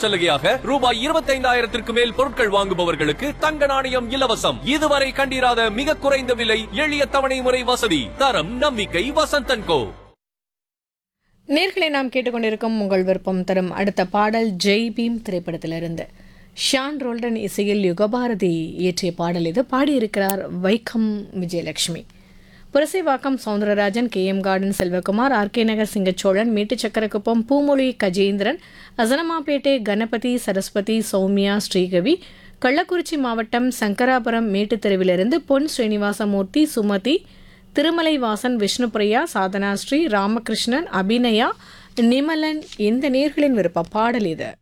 சலுகையாக ரூபாய் இருபத்தைந்தாயிரத்திற்கு மேல் பொருட்கள் வாங்குபவர்களுக்கு தங்க நாணயம் இலவசம் இதுவரை கண்டிராத மிக குறைந்த விலை எளிய தவணை முறை வசதி தரம் நம்பிக்கை வசந்தன் கோ நேர்களை நாம் கேட்டுக்கொண்டிருக்கும் உங்கள் விருப்பம் தரும் அடுத்த பாடல் ஜெய் பீம் திரைப்படத்திலிருந்து ஷான் ரோல்டன் இசையில் யுகபாரதி இயற்றிய பாடல் இது பாடியிருக்கிறார் Vaikom Vijayalakshmi Purasaivakkam Soundararajan K M garden Selvakumar R K Nagar Singachozhan Mettuchakkarakuppam Poomozhi Gajendran Asanamapettai Ganapathi Saraswathi Sowmya Srikavi Kallakurichi மாவட்டம் சங்கராபுரம் மேட்டுத்தெருவிலிருந்து பொன் ஸ்ரீனிவாசமூர்த்தி சுமதி திருமலை வாசன் விஷ்ணுபிரியா சாதனா ஸ்ரீ ராமகிருஷ்ணன் அபிநயா நிமலன் இந்த நேர்களின் விருப்ப பாடல் இது